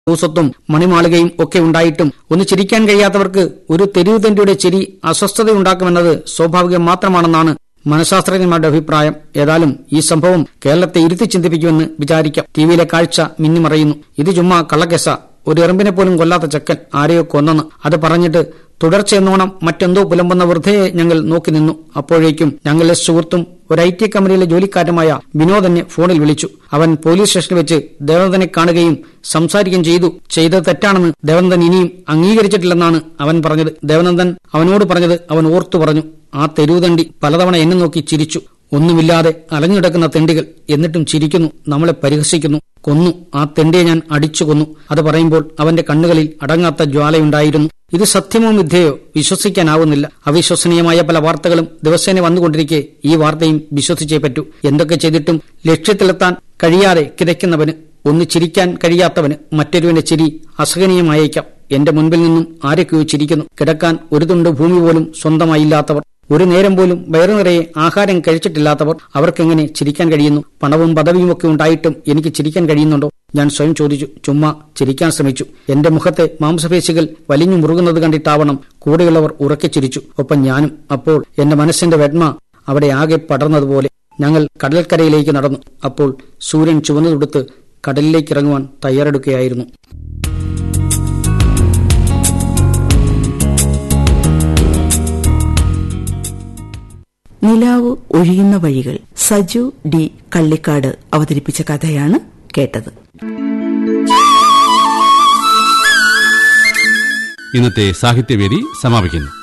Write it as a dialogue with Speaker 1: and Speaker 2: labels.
Speaker 1: ഭൂസ്വത്തും മണിമാളികയും ഒക്കെ ഉണ്ടായിട്ടും ഒന്ന് ചിരിക്കാൻ കഴിയാത്തവർക്ക് ഒരു തെരുവുതണ്ടിയുടെ ചിരി അസ്വസ്ഥതയുണ്ടാക്കുമെന്നത് സ്വാഭാവികം മാത്രമാണെന്നാണ് മനഃശാസ്ത്രജ്ഞന്മാരുടെ അഭിപ്രായം ഏതായാലും ഈ സംഭവം കേരളത്തെ ഇരുത്തി ചിന്തിപ്പിക്കുമെന്ന് വിചാരിക്കാം ടിവിയിലെ കാഴ്ച മിന്നിമറയുന്നു ഇത് ചുമ്മാ കള്ളക്കെസ ഒരു എറുമ്പിനെ പോലും കൊല്ലാത്ത ചെക്കൻ ആരെയോ കൊന്നെന്ന് അത് പറഞ്ഞിട്ട് തുടർച്ചയെന്നോണം മറ്റെന്തോ പുലമ്പുന്ന വെറുതെ ഞങ്ങൾ നോക്കി നിന്നു അപ്പോഴേക്കും ഞങ്ങളുടെ സുഹൃത്തും ഒരു ഐ ടി കമ്പനിയിലെ ജോലിക്കാരനുമായ വിനോദനെ ഫോണിൽ വിളിച്ചു അവൻ പോലീസ് സ്റ്റേഷനിൽ വെച്ച് ദേവനന്ദനെ കാണുകയും സംസാരിക്കുകയും ചെയ്തു ചെയ്തത് തെറ്റാണെന്ന് ദേവനന്ദൻ ഇനിയും അംഗീകരിച്ചിട്ടില്ലെന്നാണ് അവൻ പറഞ്ഞത് ദേവനന്ദൻ അവനോട് പറഞ്ഞത് അവൻ ഓർത്തു പറഞ്ഞു ആ തെരുവുതണ്ടി പലതവണ എന്നെ നോക്കി ചിരിച്ചു ഒന്നുമില്ലാതെ അലഞ്ഞുകിടക്കുന്ന തെണ്ടികൾ എന്നിട്ടും ചിരിക്കുന്നു നമ്മളെ പരിഹസിക്കുന്നു കൊന്നു ആ തെണ്ടിയെ ഞാൻ അടിച്ചു കൊന്നു അത് പറയുമ്പോൾ അവന്റെ കണ്ണുകളിൽ അടങ്ങാത്ത ജ്വാലയുണ്ടായിരുന്നു ഇത് സത്യമോ മിഥ്യയോ വിശ്വസിക്കാനാവുന്നില്ല അവിശ്വസനീയമായ പല വാർത്തകളും ദിവസേന വന്നുകൊണ്ടിരിക്കെ ഈ വാർത്തയും വിശ്വസിച്ചേ പറ്റൂ എന്തൊക്കെ ചെയ്തിട്ടും ലക്ഷ്യത്തിലെത്താൻ കഴിയാതെ കിതയ്ക്കുന്നവന് ഒന്ന് ചിരിക്കാൻ കഴിയാത്തവന് മറ്റൊരുവന്റെ ചിരി അസഹനീയമായേക്കാം എന്റെ മുൻപിൽ നിന്നും ആരൊക്കെയോ ചിരിക്കുന്നു കിടക്കാൻ ഒരു തുണ്ട് ഭൂമി പോലും സ്വന്തമായില്ലാത്തവർ ഒരു നേരം പോലും വയറു നിറയെ ആഹാരം കഴിച്ചിട്ടില്ലാത്തവർ അവർക്കെങ്ങനെ ചിരിക്കാൻ കഴിയുന്നു പണവും പദവിയുമൊക്കെ ഉണ്ടായിട്ടും എനിക്ക് ചിരിക്കാൻ കഴിയുന്നുണ്ടോ ഞാൻ സ്വയം ചോദിച്ചു ചുമ്മാ ചിരിക്കാൻ ശ്രമിച്ചു എന്റെ മുഖത്തെ മാംസപേശികൾ വലിഞ്ഞു മുറുകുന്നത് കണ്ടിട്ടാവണം കൂടെയുള്ളവർ ഉറക്കെ ചിരിച്ചു ഒപ്പം ഞാനും അപ്പോൾ എന്റെ മനസ്സിന്റെ വെണ്മ അവിടെ ആകെ പടർന്നതുപോലെ ഞങ്ങൾ കടൽക്കരയിലേക്ക് നടന്നു അപ്പോൾ സൂര്യൻ ചുവന്നു തൊടുത്ത് കടലിലേക്ക് ഇറങ്ങുവാൻ തയ്യാറെടുക്കുകയായിരുന്നു
Speaker 2: നിലാവ് ഒഴിയുന്ന വഴികൾ സജു ഡി കള്ളിക്കാട് അവതരിപ്പിച്ച കഥയാണ് കേട്ടത്
Speaker 3: ഇന്നത്തെ സാഹിത്യവേദി സമാപിക്കുന്നു